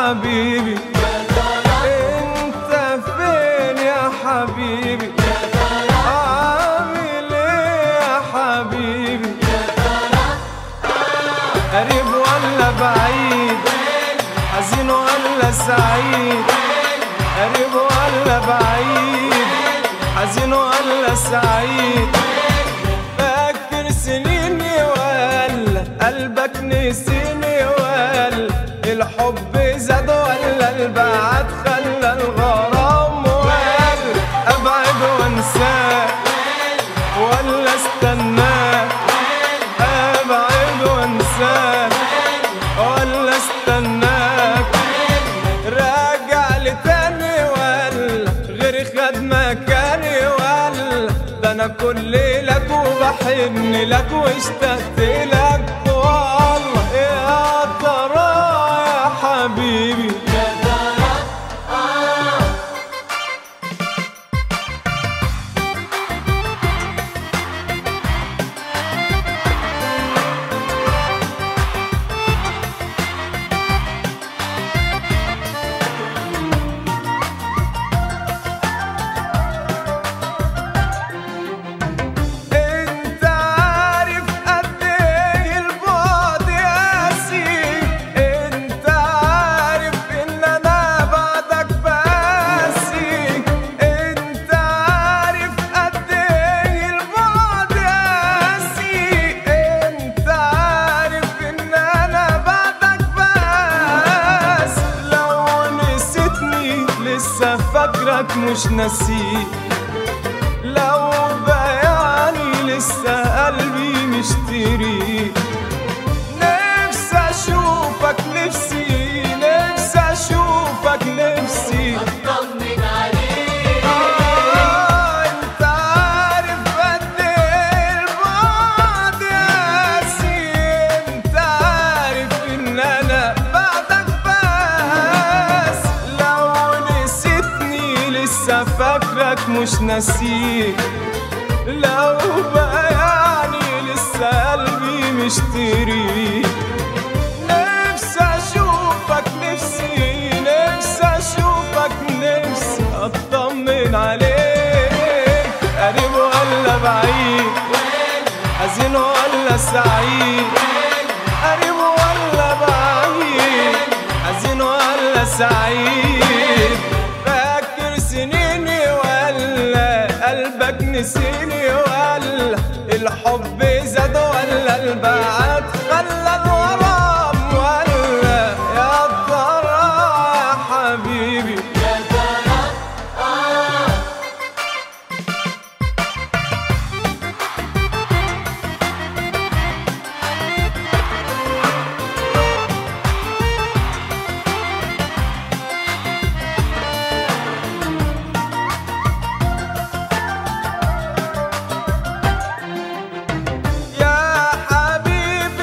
حبيبي انت فين يا حبيبي عامل ايه يا حبيبي قريب ولا بعيد حزين ولا سعيد قريب ولا بعيد حزين ولا سعيد فاكر سنيني ولا قلبك نسيني ولا الحب زاد ولا البعد خلى الغرام ولا ابعد وانساك ولا استناك ابعد وانساك ولا استناك راجع لي تاني ولا غير خد مكاني ولا ده انا كل لك وبحن لك واشتقت لك والله يا ترى يا حبيبي انت عارف قد ايه البعد قاسي انت عارف ان انا بعدك باسي انت عارف قد ايه البعد قاسي انت عارف ان انا بعدك بس لو نسيتني لسه فاكرك مش ناسيك لو بياني لسه قلبي مشتري نفسي اشوفك نفسي نفسي اشوفك نفسي طمن عليك آه، انت عارف قد ايه البعد قاسي انت عارف ان انا بعدك بس لو نسيتني لسه فاكرك مش ناسيك لو بياني لسه قلبي مشتري نفسي اشوفك نفسي نفسي اشوفك نفسي اطمن عليك قريب ولا بعيد حزين ولا سعيد قريب ولا بعيد حزين ولا سعيد فاكر سنيني ولا قلبك نسيني ولا الحب زاد ولا البعد خلى الغرام ولا يا ترى يا حبيبي يا ترى آه يا حبيب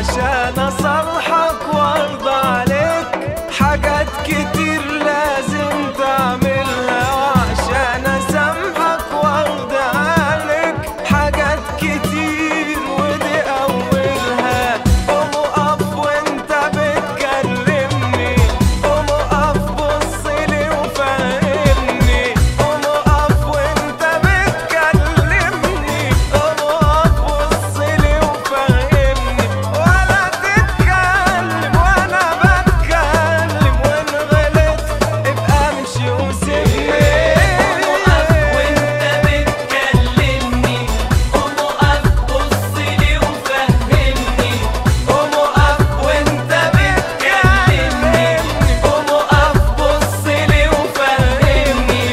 عشان اصلحك وارضى عليك حاجات كتير لازم تعملها وعشان اسامحك وارضى عليك حاجات كتير ودي اولها قوم اقف وانت بتكلمني قوم اقف بصلي وفهمني قوم اقف وانت بتكلمني قوم اقف بصلي وفهمني ولا تتكلم وانا بتكلم وان غلطت ابقى امشي وسيبني وانت بتكلمني قوم اقف بصلي وفهمني قوم اقف وانت بتكلمني قوم اقف بصلي وفهمني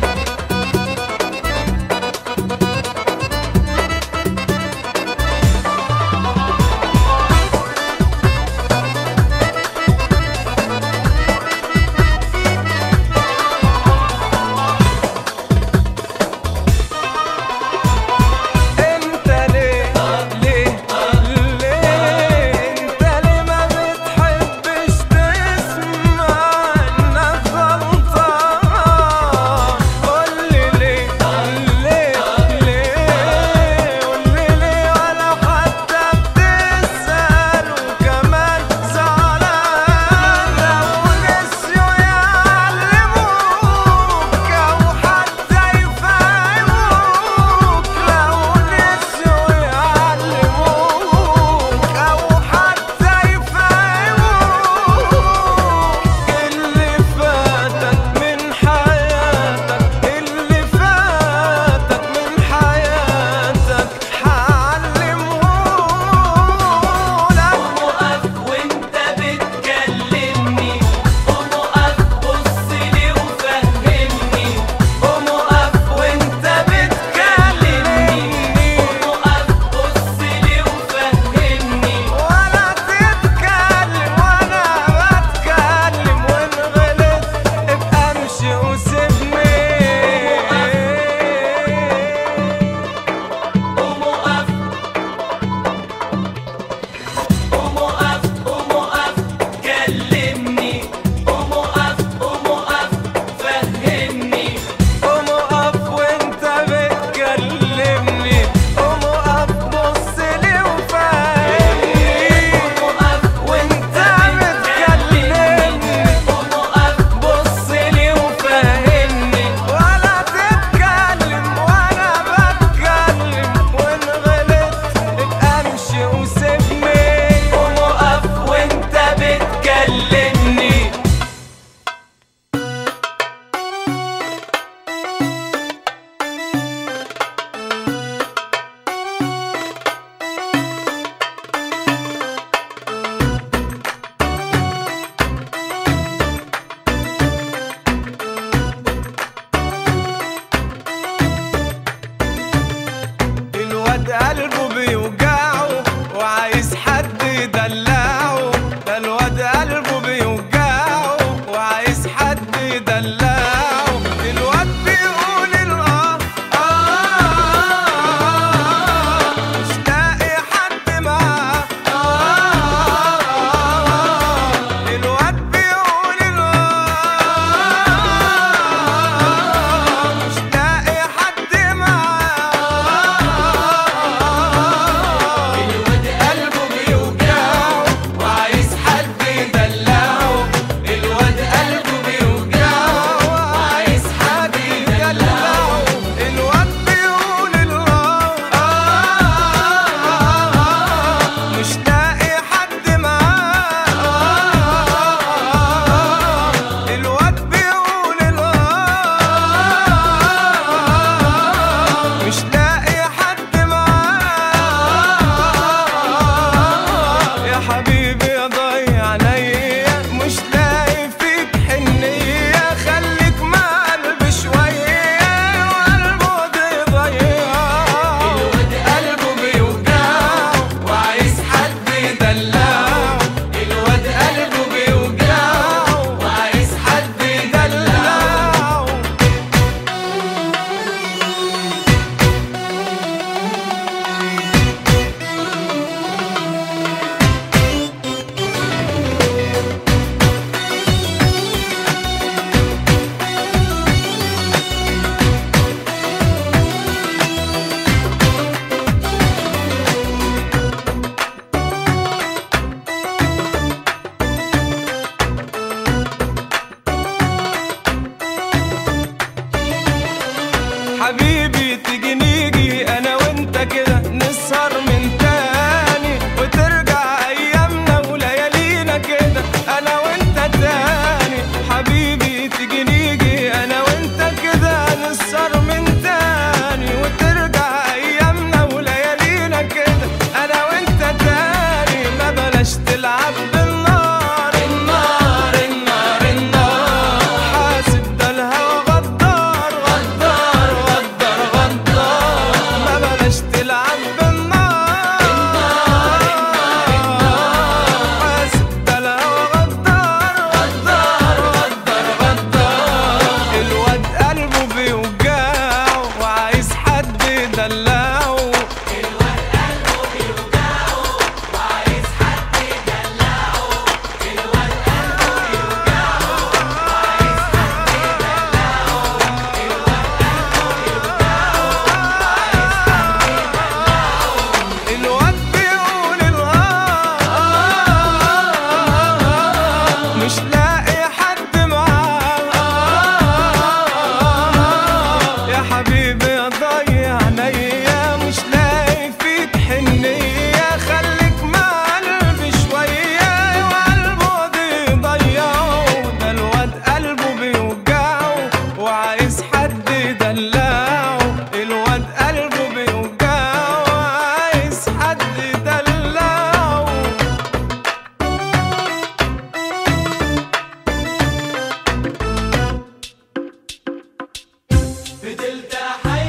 انت ليه ليه ليه انت ليه ما بتحبش تسمع انك غلطان قولي ليه ليه ليه قولي ليه ولا حتى بتسأل وكمان زعلان لو نسيوا يعلموك او حتى يفهموك لو نسيوا يعلموك او حتى يفهموك اللي فاتك من حياتك اللي فاتك من حياتك حعلمهولك قوم اقف وانت بتكلمني قوم اقف بصلي وفهمني قوم اقف وانت بتكلمني قوم اقف بصلي وفهمني ولا تتكلم وانا بتكلم وان غلطت ابقى امشي وسيبني قوم اقف قوم اقف قوم اقف كلمني قوم اقف قوم اقف فهمني قوم اقف وانت بتكلمني قوم اقف بصلي وفهمني قوم اقف وانت بتكلمني قوم اقف بصلي وفهمني ولا تتكلم وانا بتكلم وان غلطت ابقى امشي وسيبني قوم اقف وانت بتكلمني الواد قلبه بيوجعه وعايز حد يدلعه ده الواد قلبه بيوجعه وعايز حد يدلعه الواد بيقول الاه آه مش لاقي حد معاه آه الواد بيقول الاه مش لاقي حد معاه حبيبي تيجي نيجي انا وانت كده نسهر من تاني وترجع ايامنا وليالينا كده انا وانت تاني حبيبي تيجي نيجي انا وانت كده نسهر من تاني وترجع ايامنا وليالينا كده انا وانت تاني ما بلاش تلعب بالنار النار النار النار حاسب ده الهوى غدار غدار غدار غدار ما بلاش تلعب بالنار حاسب ده الهوى غدار غدار غدار غدار الواد قلبه بيوجعه وعايز حد يدلعه الواد بيقول الغار مش لاقي حد معاه يا حبيبي يا ضيع عينيا مش لاقي فيك حنية خليك مع قلبي شوية وقلبه دي ضيعه ده الواد قلبه بيوجعه وعايز حد يدلعه الواد قلبه بيوجعه وعايز حد يدلعه فضلت احير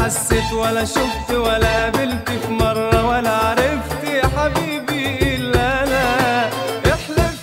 حسيت ولا شفت ولا قابلت في مرة ولا عرفت يا حبيبي إلا أنا احلف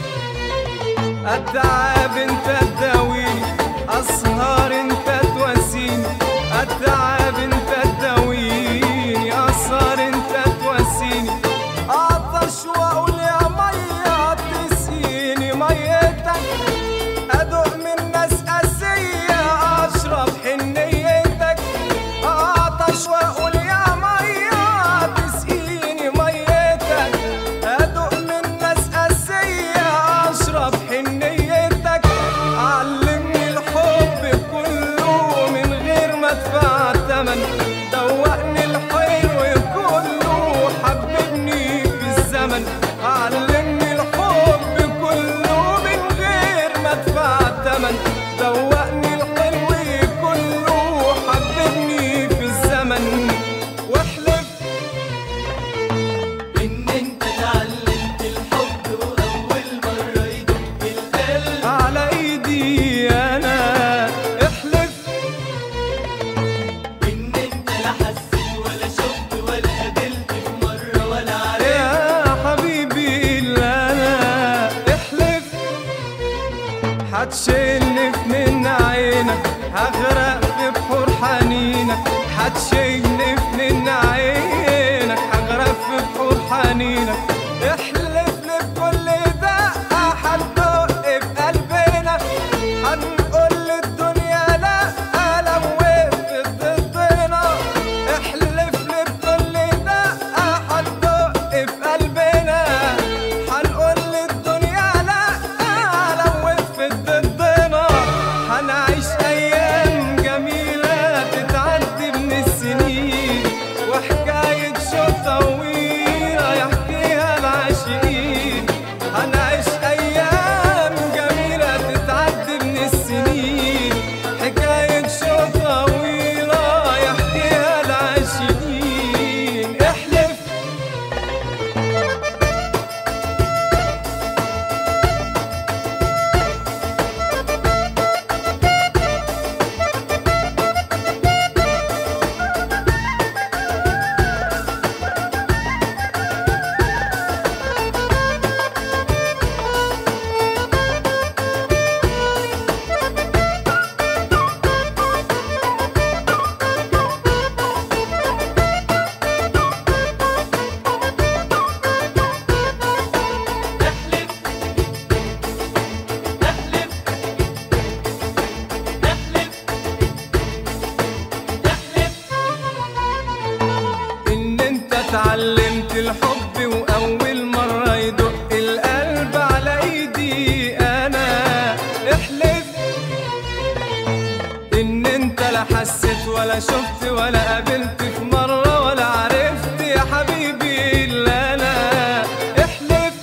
التعب انت تداويني اسهر انت تواسيني التعب انت تداويني اسهر انت تواسيني اعطش واقول يا ميه تسقيني ميتك ادوق من ناس قاسيه اشرب حنيتك اعطش واقول يا ميه تسقيني ميتك ادوق من ناس قاسيه اشرب حنيتك علمني الحب كله من غير ما ادفع تمن دوقني الحلو كله حببني في الزمن علمني الحب كله من غير ما ادفع تمن دوقني الحلو كله حببني في الزمن واحلف ان انت اتعلمت الحب واول مرة يدق القلب على ايدي انا احلف ان انت لا حسيت ولا شفت ولا قابلت في مرة ولا عرفت يا حبيبي الا انا احلف هتشيلني من عينك هغرق في بحور حنينك هتشيلني من عينك هغرق في بحور حنينك احلف لي بكل دقة هندق في قلبنا هنقول للدنيا لا لو وقفت ضدنا احلف لي بكل دقة هندق في قلبنا هنقول للدنيا لا لو وقفت ضدنا هنعيش ايام جميلة تتعدي من السنين وحكاية شوق طويلة يحكيها العاشقين هنعيش ايام جميلة تتعدي من السنين حكاية شوق طويلة يحكيها العاشقين احلف احلف احلف احلف احلف ان انت اتعلمت الحب واول مرة يدق القلب على ايدي انا احلف ان انت لا حسيت ولا شفت ولا قابلت في مرة ولا عرفت يا حبيبي الا انا احلف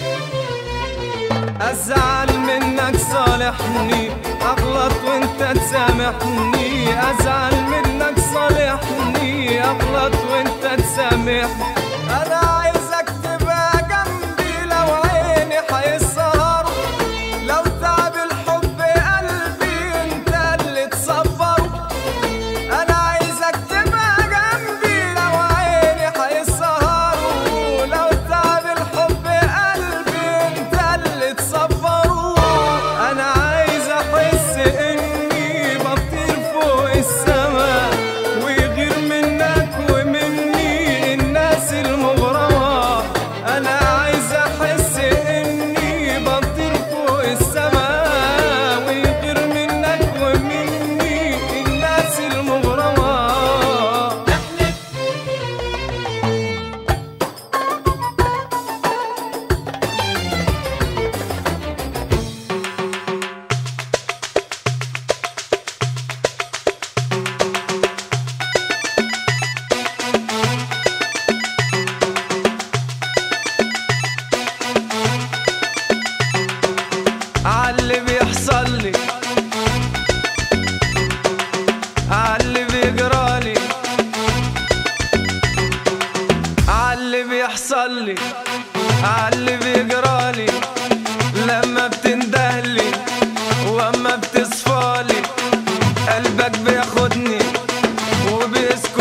ازعل منك صالحني اغلط وانت تسامحني ازعل منك صالحني اغلط وانت تسامحني انا عايزك تبقى جنبي لو عيني هيسهر لو تعب الحب قلبي انت اللي تصبره انا عايزك تبقى جنبي لو عيني هيسهروا لو تعب الحب قلبي انت اللي تصبره انا عايز احس اني بطير فوق السما ويغير منك ومني الناس المغرمة انا عايز احس اني بطير فوق السما ويغير منك ومني الناس المغرمة احلف عاللي بيحصل لي عاللي بيجرالي عاللي بيحصل لي عاللي بيجرالي لما بتندهلي واما بتصفالي قلبك بياخدني وبيسكت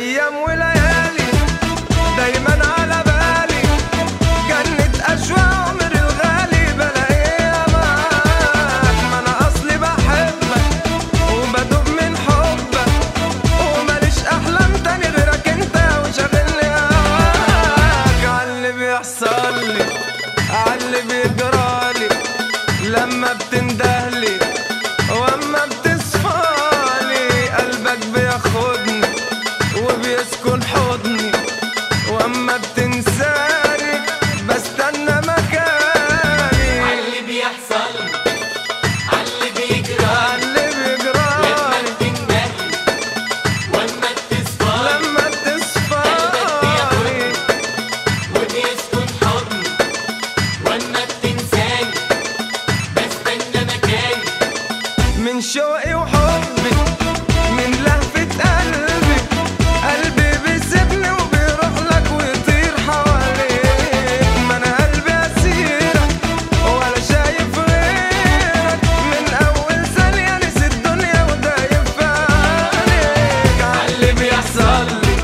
ايام وليالي دايما على بالي جنة اشواق عمري الغالي بلاقيها معاك ما انا اصلي بحبك وبدوب من حبك وماليش احلام تاني غيرك انت وشاغلني هواك عاللي بيحصل لي عاللي بيجرالي لما بتندهلي واما بتصفالي قلبك بياخدني وبيسكن حضني واما بتنساني بستنى مكاني عاللي بيحصل عاللي بيجرى عاللي لما بيجرالي بتندهلي واما بتصفى لما بتصفالي وبيسكن حضني واما بتنساني بستنى مكاني من شوقي وحبي من لهفة قلبي قلبي بيسيبني وبيروح لك ويطير حواليك ما انا قلبي اسيرك ولا شايف غيرك من اول ثانية نسي الدنيا ودايب في عينيك عاللي بيحصل لي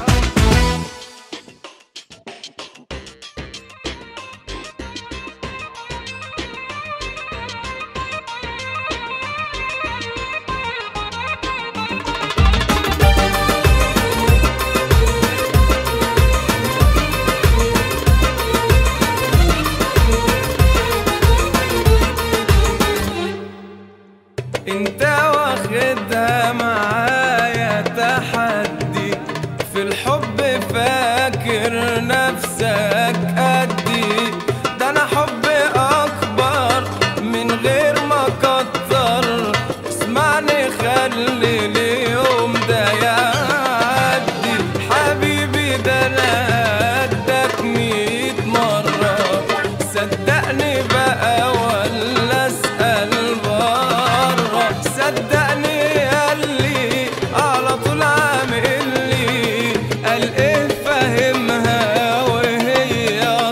انت واخدها معايا تحدي في الحب فاكر نفسك قدي ده انا حبي اكبر من غير ما اكتر اسمعني خلي اليوم ده يعدي حبيبي ده انا قدك ميت مرة صدقني بقى ولا اسأل بره صدقني قالي على طول عامل لي قال ايه فاهمها وهي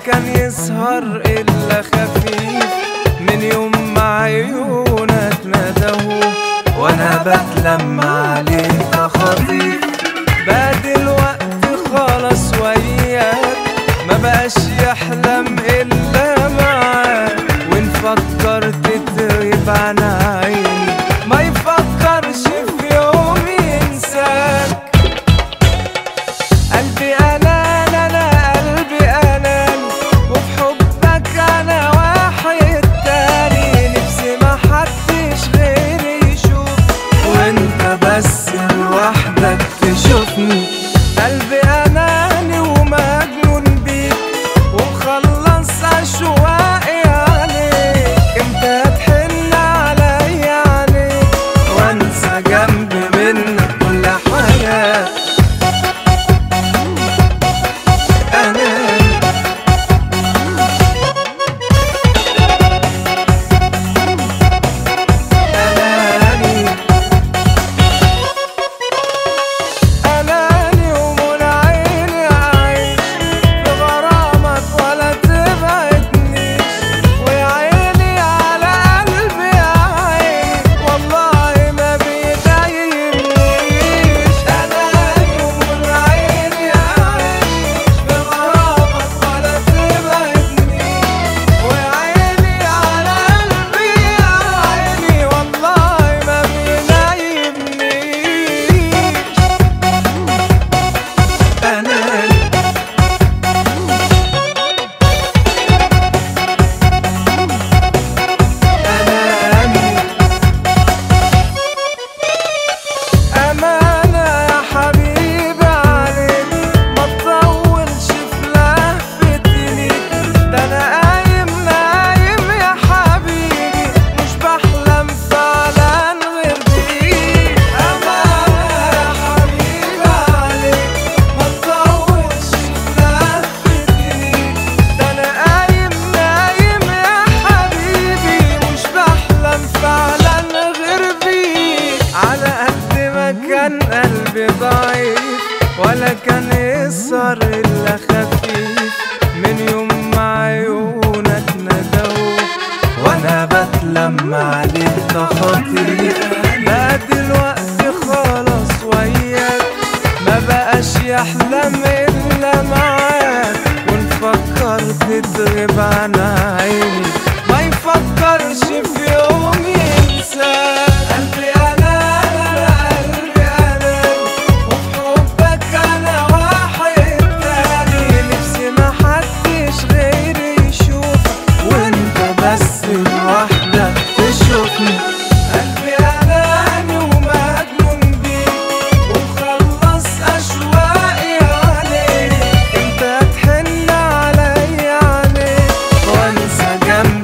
كان يسهر إلا خفيف من يوم ما عيونك ندهوا وأنا بتلمع عليك خطيف بقى دلوقتي خلاص وياك ما بقاش يحلم إلا معاك وإن فكرت تغيب عن عيني ما يفكرش في يوم ينساك قلبي انان انا قلبي انان وفي حبك انا واحد تاني نفسي ما حدش غيري يشوف وانت بس لوحدك تشوفني قلبي اناني ومجنون بيك ومخلص اشواقي عليك امتى تحن عليا عليك وانسى جنب منك كل حاجه أنا أناني أناني ومن عيني عايش في غرامك ولا تبعدنيش ويا عيني على قلبي يا عيني والله ما بيضايقنيش أناني ومن عيني عايش في غرامك ولا تبعدنيش ويا عيني على قلبي يا عيني والله ما بينايمنيش أناني أناني أمانة يا حبيبي عليك ما تطولش في لفتي ليك ده أنا قايم نايم يا حبيبي مش بحلم فعلا غير بيك أمانة يا حبيبي عليك ما تطولش في لفتي ليك ده أنا قايم نايم يا حبيبي مش بحلم فعلا غير بيك على قد ما كان قلبي ضعيف ولا كان يسهر إلا خفيف من يوم ما عيونك ندوا وأنا بتلمع عليك تخاطيف بقى دلوقتي خلاص وياك ما بقاش يحلم إلا معاك وإن فكرت تغيب عن عيني ما يفكرش في يوم ينساك قلبي أنا أنا قلبي أنا وفي حبك أنا واحد تاني نفسي ما حدش غيري يشوفك وأنت بس لوحدك تشوفني قلبي أناني ومجنون بيك ومخلص أشواقي عليك أنت تحن عليا عليك وأنسى جنب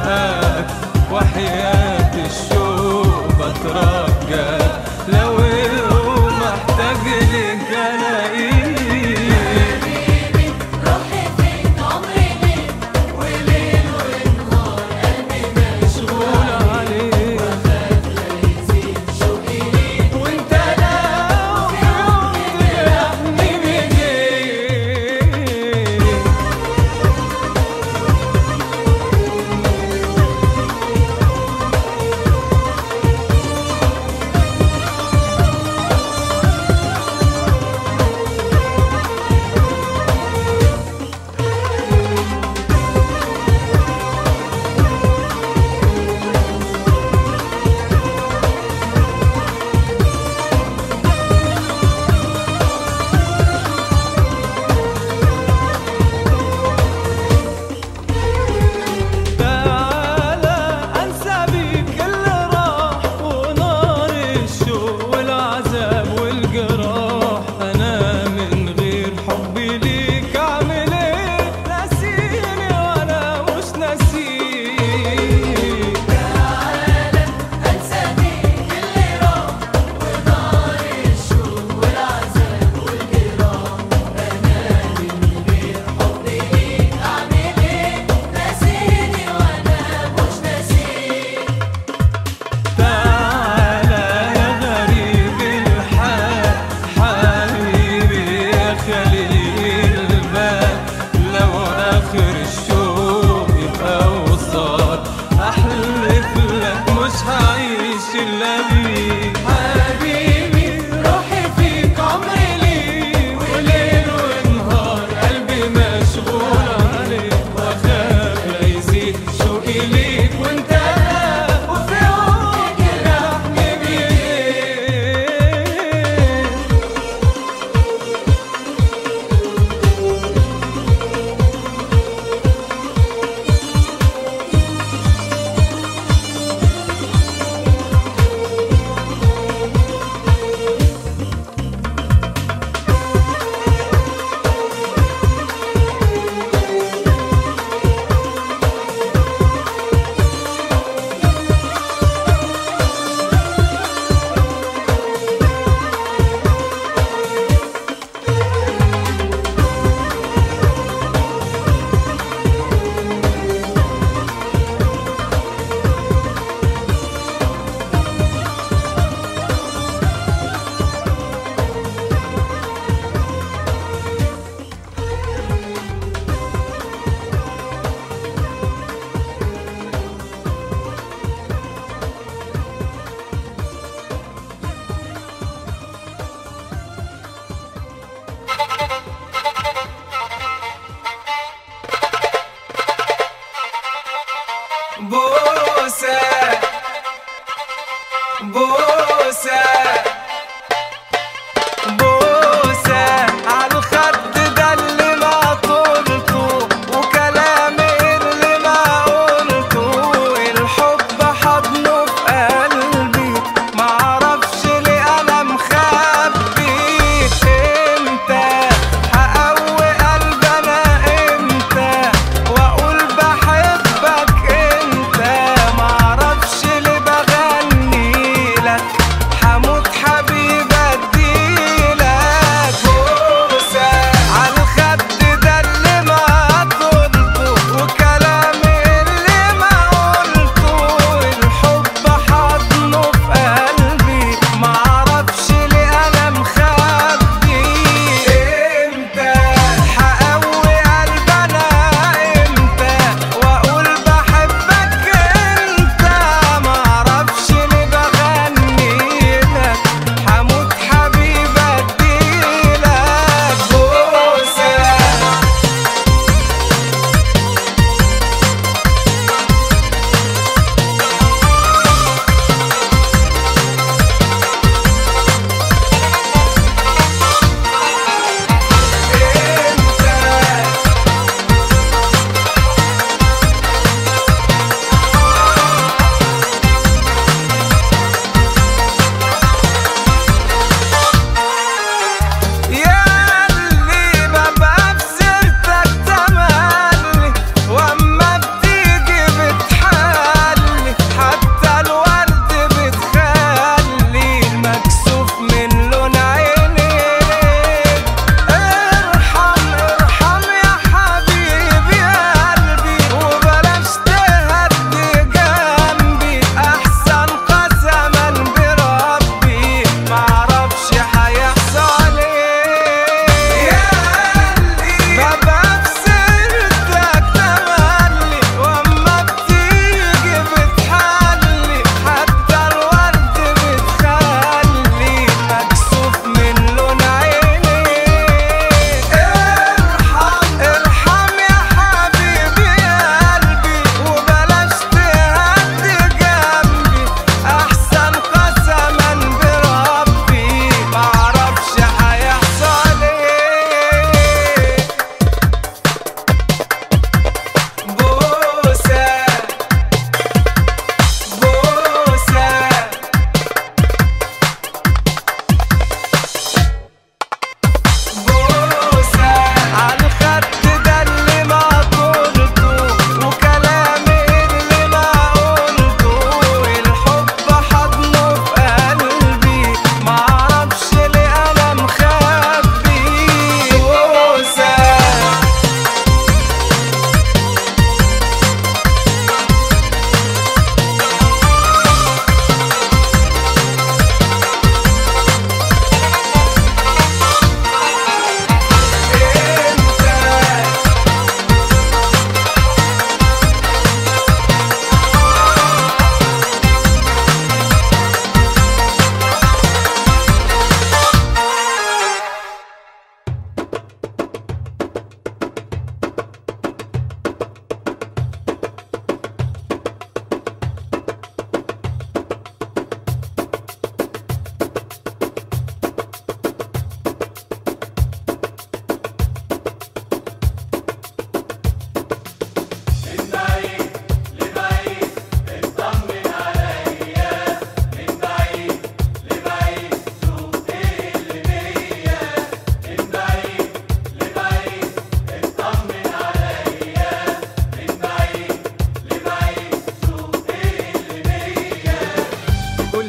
الحال وحياة الشوق بترجى لو يوم احتاج لك الاقيك روحي فيك عمري ليك وليل ونهار قلبي مشغول عليك يزيد شوقي ليك وانت لو يوم تريحني بايديك تعالى انسى بيك اللي راح ونار الشوق والعذاب والجراح انا من غير حبي ليك اعمل ايه ناسيني وانا مش ناسيك انسى بيك اللي راح ونار الشوق والعذاب والجراح انا من غير حبي ليك اعمل ايه ناسيني وانا مش ناسيك تعالى يا غريب الحال حبيبي يا خليل البال لو اخر الشوق يبقى وصال احلف لك مش هعيش الا بيك حبيبي روحي فيك عمري ليك وليل ونهار قلبي مشغول عليك واخاف لا يزيد شوقي ليك وانت لا وفي يوم جرحني بايديك بوسة بوسة بوسة عالخد ده اللي ما طولته وكلامي اللي ما قلته الحب حضنه في قلبي معرفش ليه انا مخبي امتى هقوي قلبي انا امتى واقول بحبك انت معرفش ليه بغني لك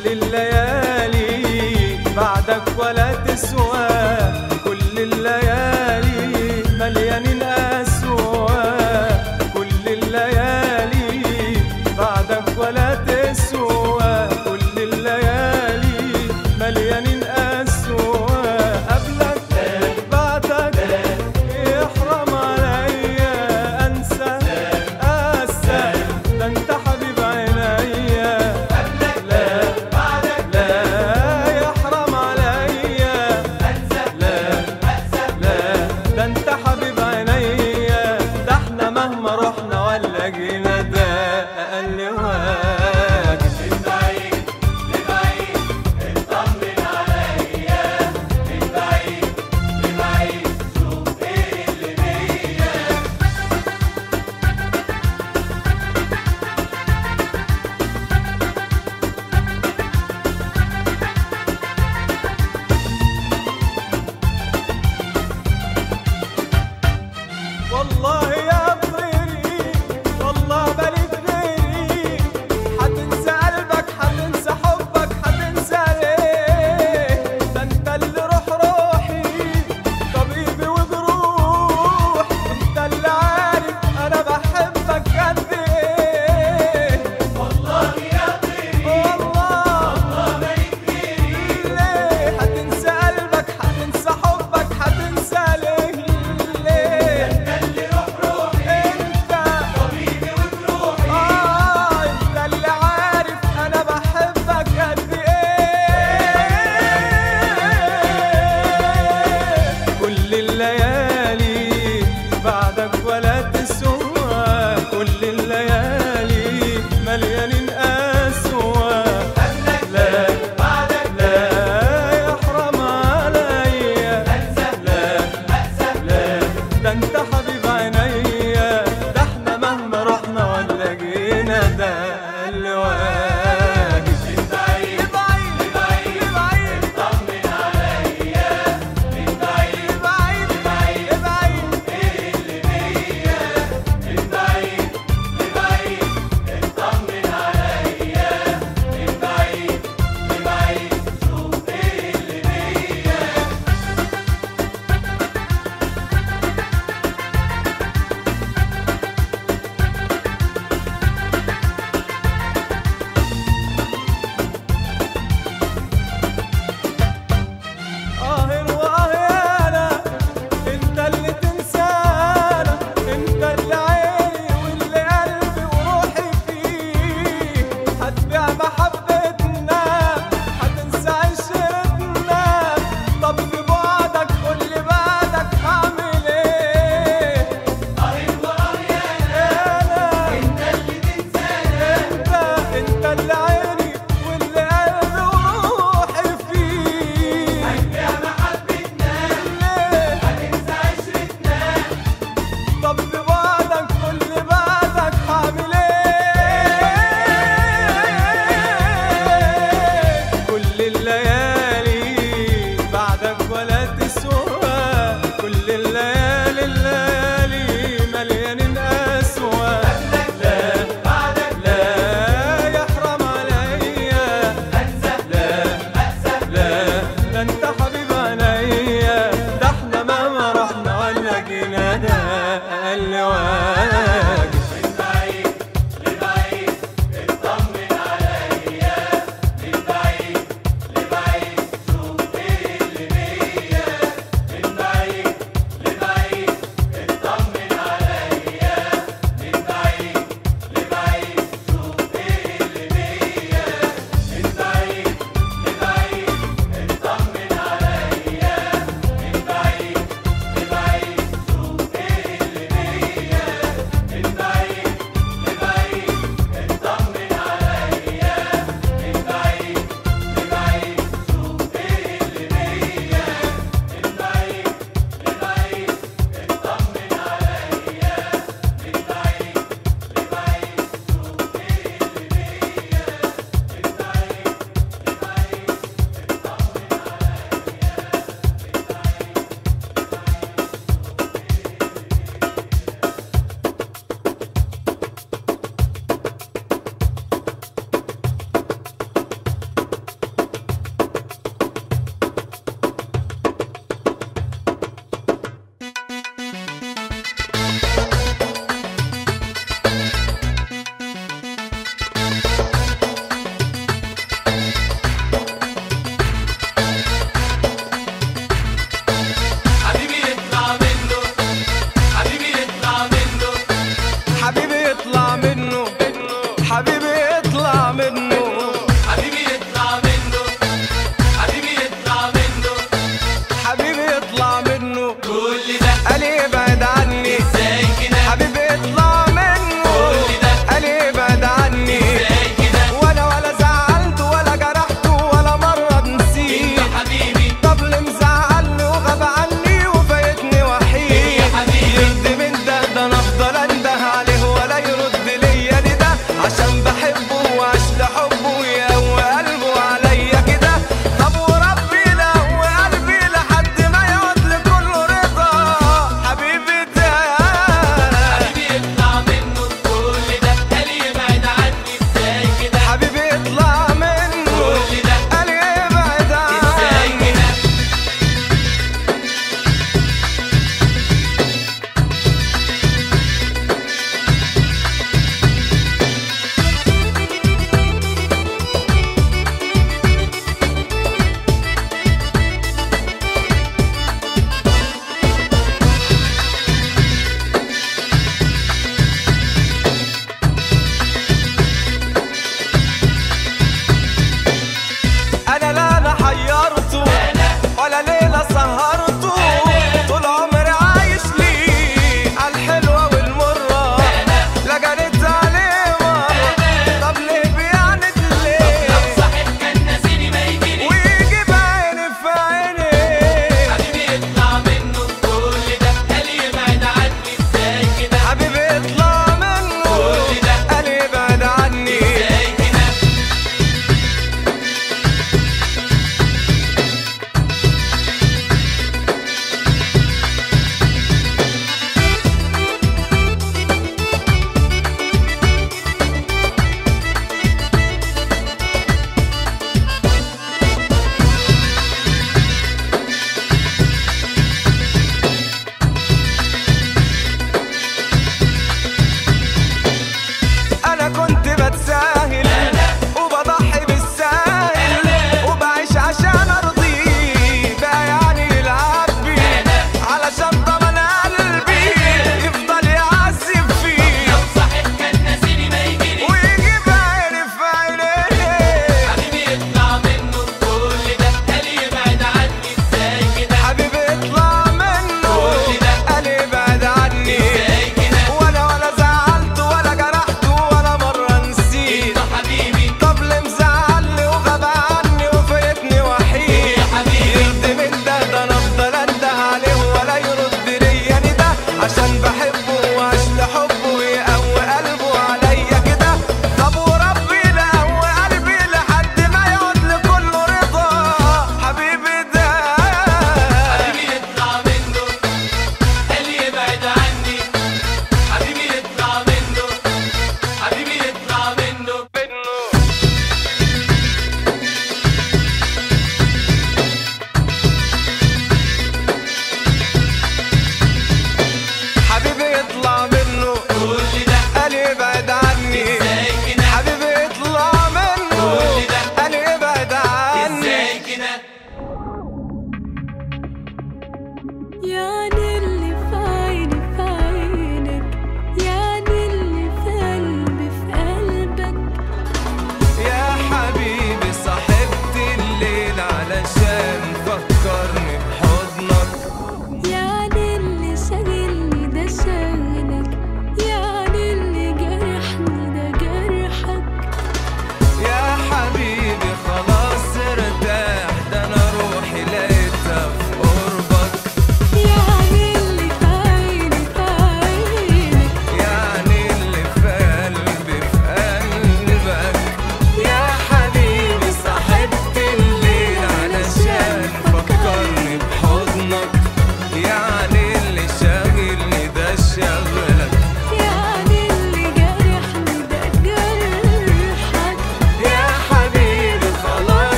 الليالي بعدك ولا تسوى كل الليالي مليانين أسوى كل الليالي بعدك ولا تسوى كل الليالي مليانين أسوى قبلك بعدك يحرم عليا أنسى أنسى ده أنت حبيب عينيا لا لا يحرم عليا حبيبي يطلع منه حبيبي يطلع منه حبيبي يطلع منه حبيبي يطلع منه كل ده قال ابعد عني ازاي كده حبيبي يطلع منه كل ده قال ابعد عني ازاي كده وانا ولا زعلته ولا جرحته ولا مرة انت نسيت حبيبي طب اللي مزعلني وغاب عني وفايتني وحيد يا حبيبي. يرضي من ده ده انا افضل انده عليه ولا يرد ليا لده عشان بحبه وعاش لحبه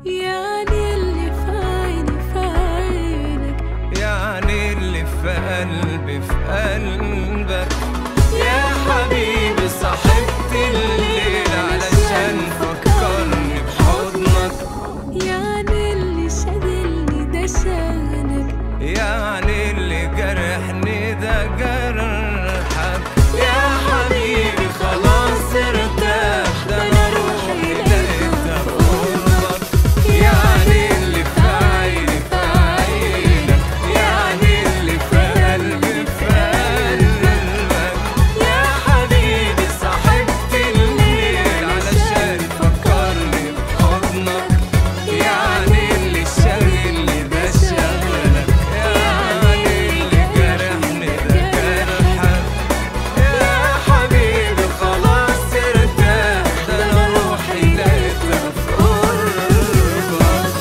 يعني اللي في عيني في عينك يعني اللي في قلبي في قلبك يا حبيبي صاحبت الليل علشان فكرني بحضنك يعني اللي شاغلني ده شغلك يعني اللي جرحني ده جرحك يا حبيبي خلاص ارتاح ده انا روحي لقيتها في قربك يعني اللي في عيني في عينك يعني اللي في قلبي في قلبك يا حبيبي صاحبت الليل علشان فكرني بحضنك يعني اللي شاغلني ده شغلك يعني اللي جرحني ده جرحك يا حبيبي خلاص ارتاح ده انا روحي لقيتها في قربك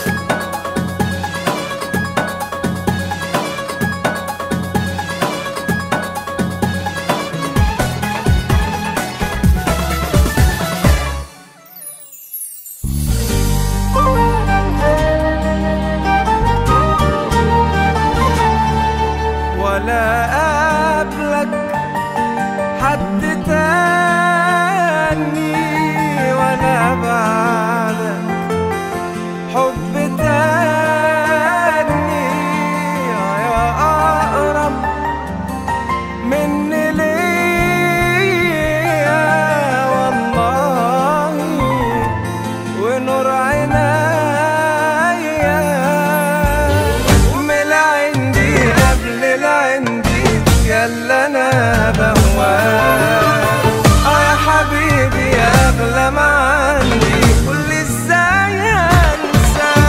ولا قابلك حد تاني ولا بعدك حب تاني يا أقرب مني ليا والله ونور عينيا من العندي قبل العندي يلا انا بهواك اه يا حبيبي يا اغلى ما عندي قول لي ازاي انساك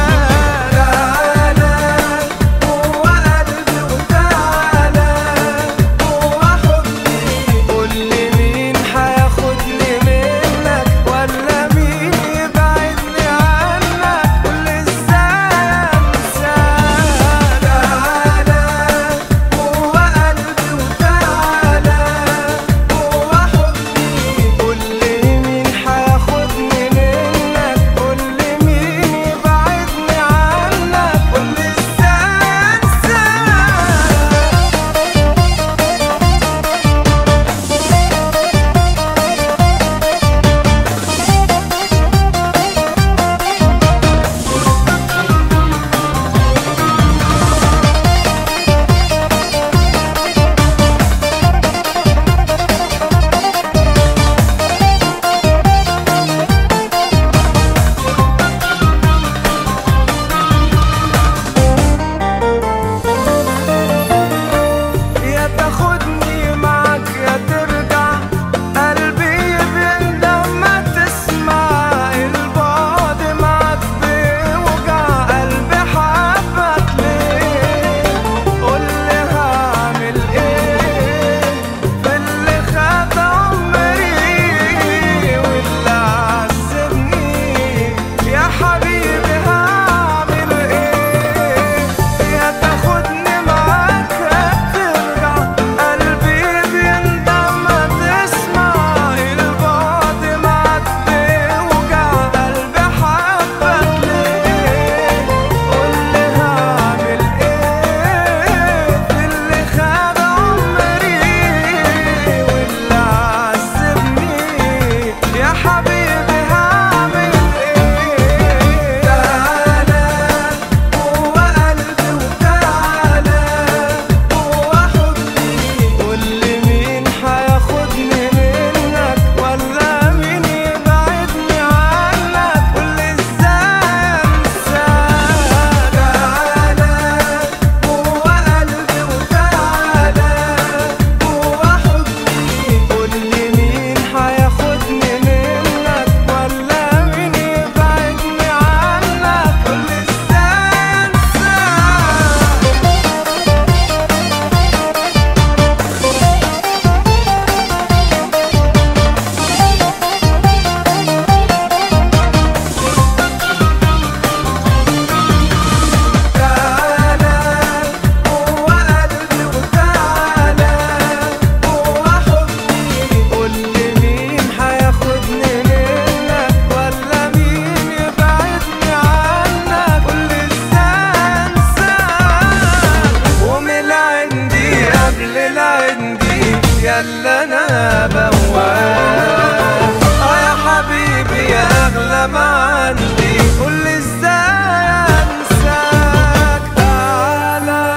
انت اللي انا بواه اه يا حبيبي يا اغلى ما عندي قول لي ازاي انساك تعالى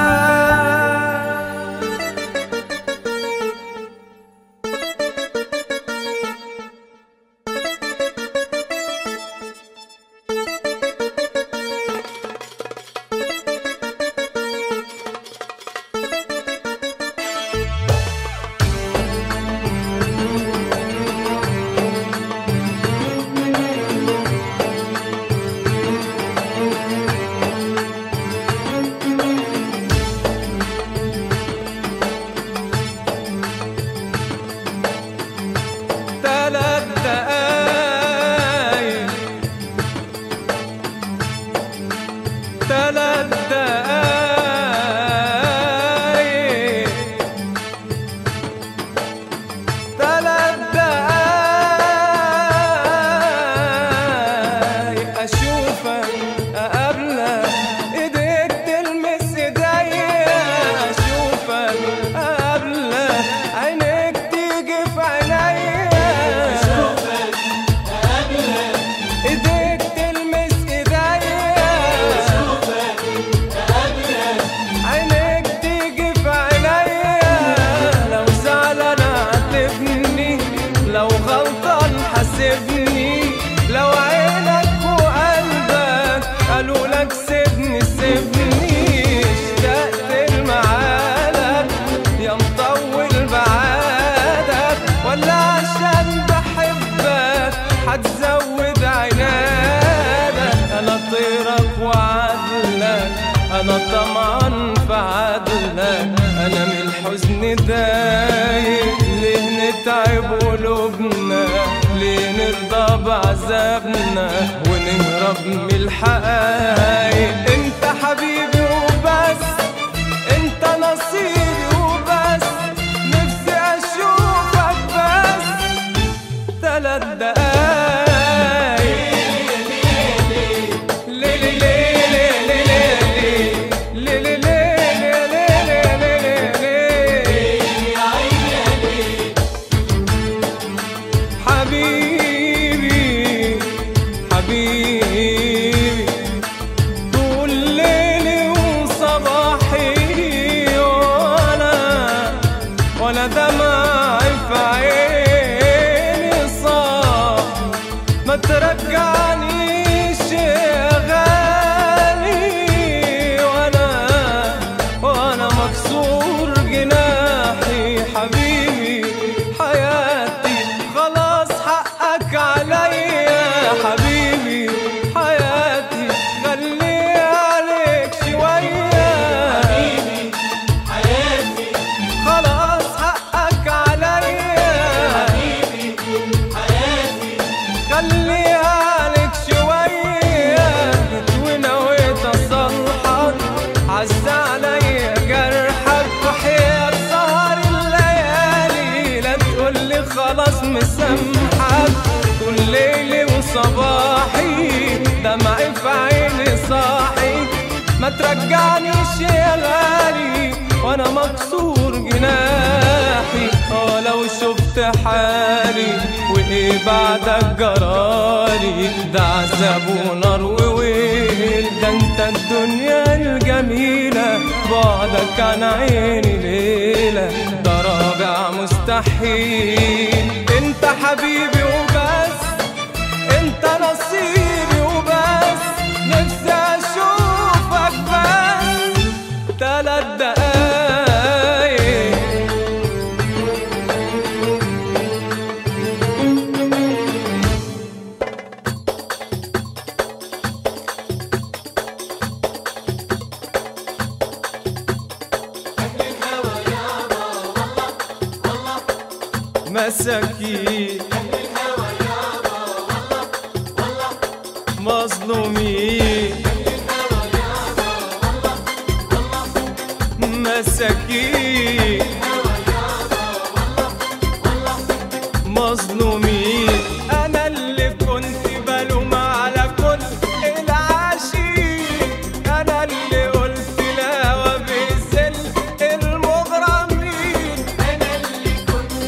ثلاث دقايق ثلاث دقايق ثلاث دقايق اشوفك اقابلك ايديك تلمس ايديا اشوفك اقابلك عينيك تيجي في عينيا ايديك تلمس ايديا عينيك تيجي في عينيا لو زعلان عاتبني لو غلطان حاسبني لو عينك وقلبك قالوا لك سيبني سيبني اشتقت لمعادك يا مطول بعادك ولا عشان بحبك هتزود عنادك انا طيرك وعدلك انا طمعان في عدلك انا من الحزن دايق ليه نتعب قلوبنا ليه نرضى بعذابنا ونهرب من الحقايق انت حبيبي وبس انت نصيبي وبس نفسي اشوفك بس ثلاث دقايق ليلي ليلي ليلي ليلي ليلي ليلي حبيبي حبيبي طول ليلي وصباحي وانا ولا دمعي في عيني صاح ما ترجعنيش يا غالي وانا وانا مكسور جناحي حبيبي حياتي خلاص حقك عليا حبيبي حياتي خلي عليك شوية حبيبي حياتي خلاص حقك عليا حبيبي حياتي خلي عليك شوية ونويت أصلحك عز عليا جرحك وحياة سهر الليالي لا تقولي خلاص مسامحك كل ليلي وصباحي دمعي في عيني صاحي ما ترجعنيش يا غالي وانا مكسور جناحي اه لو شفت حالي وايه بعدك جرالي ده عذاب ونار وويل ده انت الدنيا الجميلة بعدك عن عيني ليلة ده رابع مستحيل انت حبيبي وبس انت نصيبي وبس نفسي اشوفك بس تلات دقايق مساكين مظلومين مساكين مظلومين انا اللي كنت بلوم على كل العاشقين انا اللي قلت لا وبذل المغرمين انا اللي كنت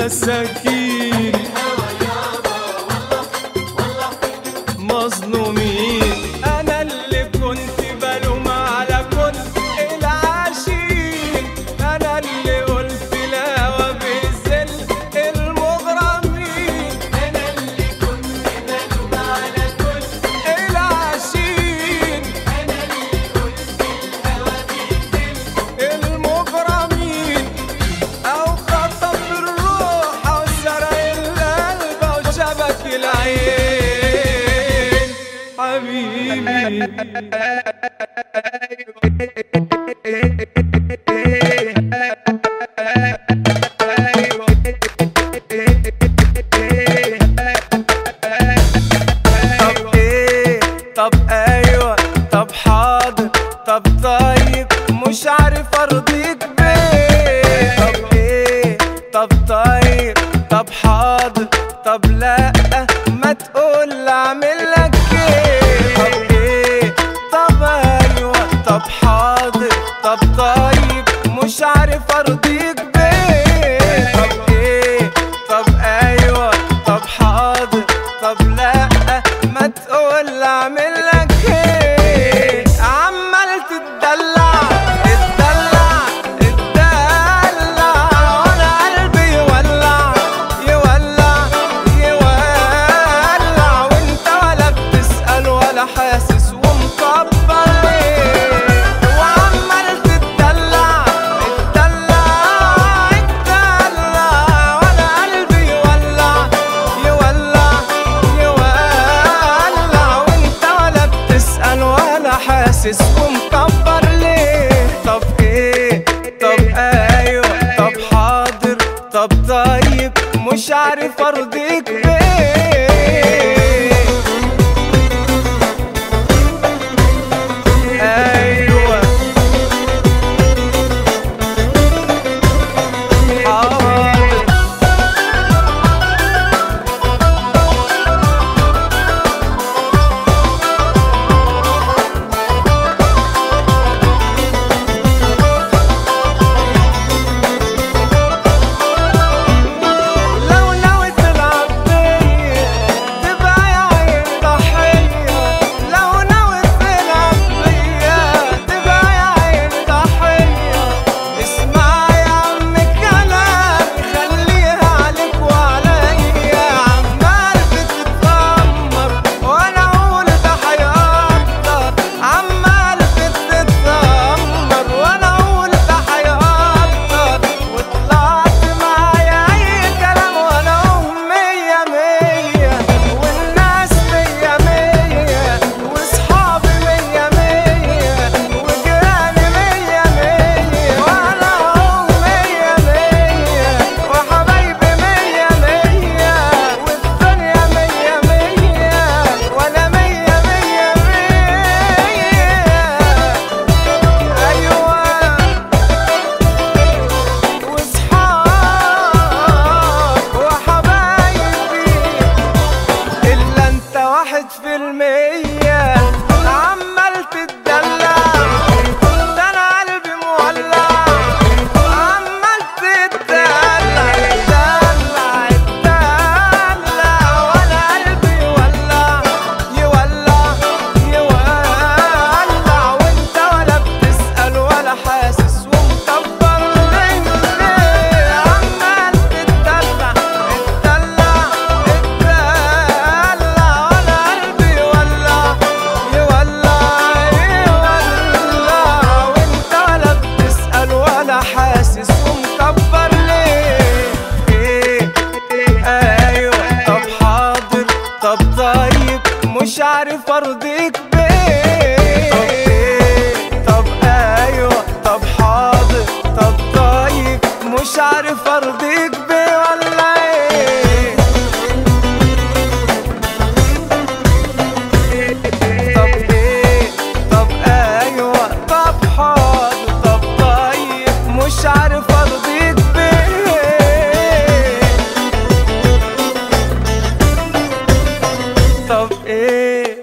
مساكين مظلومين انا اللي كنت بلوم على كل العاشقين انا اللي قلت لا وبذل المغرمين انا اللي كنت بلوم على كل العاشقين انا اللي قلت الهوى بيذل المغرمين او خطف الروح او سرق القلب او شبك العين حبيبي طب ايه طب ايوه طب حاضر طب طيب مش عارف ارضيك بيه طب ايه طب طيب طب حاضر طب لا ما تقول اعمل لك ايه طب ايه طب ايوه طب حاضر طب طيب مش عارف ارضيك بيه طب ايه طب ايوه طب حاضر طب لا ما تقول اعمل لك ايه عمال تتدلع اتدلع اتدلع وانا قلبي يولع يولع يولع وانت ولا بتسأل ولا حاسس ومكبر ليه وعمال تتدلع اتدلع اتدلع وانا قلبي يولع يولع يولع وانت ولا بتسأل ولا حاسس ومكبر ليه طب ايه طب ايوه طب حاضر طب طيب مش عارف ارضيك بيه ايوه حاضر لو ناوي تلعب بيا تبقى يا عين ضحية لو ناوي تلعب بيا تبقى يا عين ضحية اسمع يا عم الكلام خليها عليك وعليا عمال بتتذمر وانا اقول ده هيقدر عمال بتتذمر وانا اقول ده هيقدر وطلعت معايا اي كلام وانا اقوم مية مية والناس مية مية واصحابي مية مية وجيراني مية مية وانا اقوم مية مية وحبايبي مية مية والدنيا مية مية وانا مية مية مية ايوه واصحاب وحبايبي الا انت واحد في المية عمال تتدلع ده انا قلبي مولع عمال تتدلع تدلع تدلع وانا قلبي يولع يولع يولع وانت ولا بتسأل ولا حاسس ومكبر ليه عمال تتدلع اتدلع اتدلع وانا قلبي يولع يولع يولع وانت ولا بتسأل ولا حاسس ومكبر ليه ايه ايوه طب حاضر طب طيب مش عارف ارضيك بيه طب ايه طب ايوه طب حاضر طب طيب مش عارف ارضيك بيه ولا ايه طب ايه طب ايوه طب حاضر طب طيب مش عارف ارضيك بيه طب ايه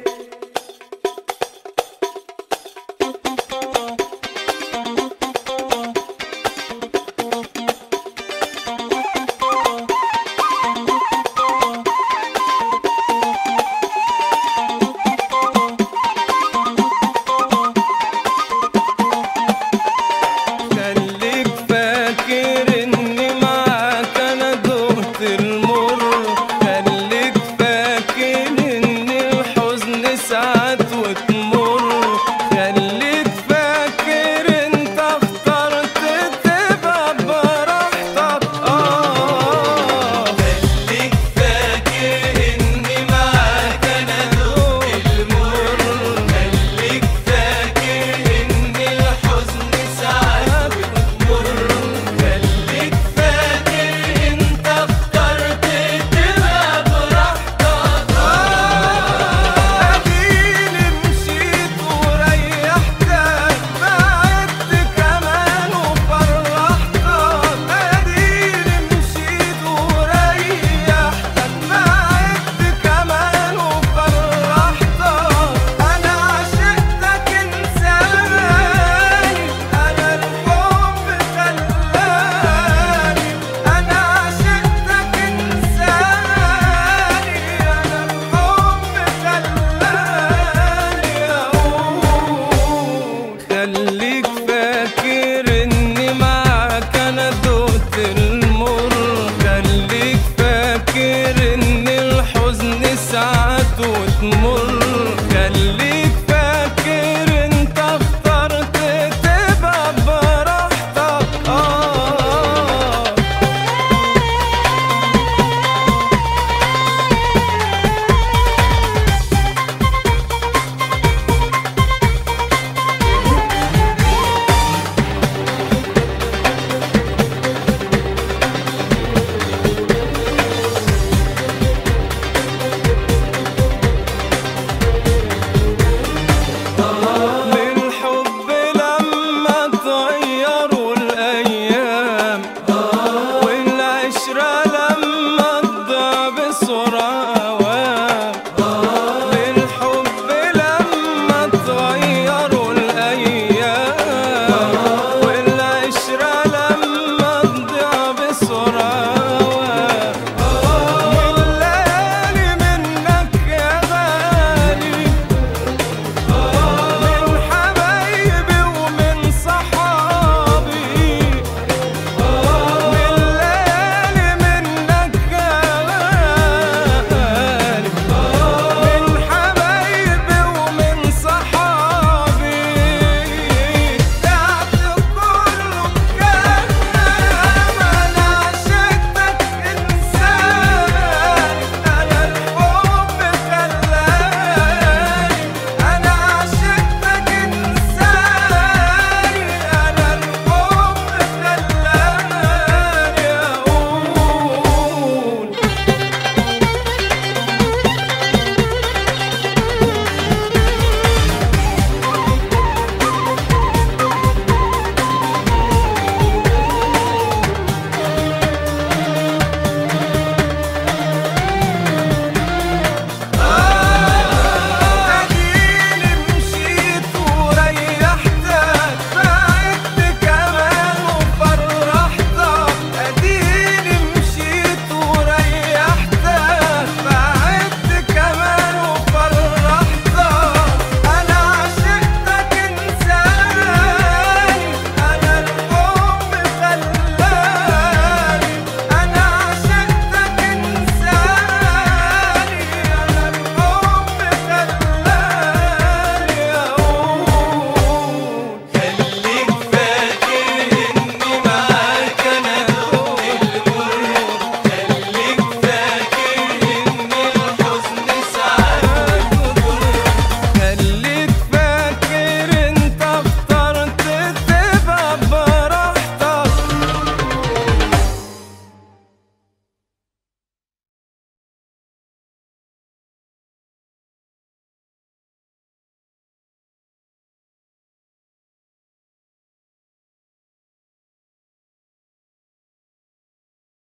بسرعة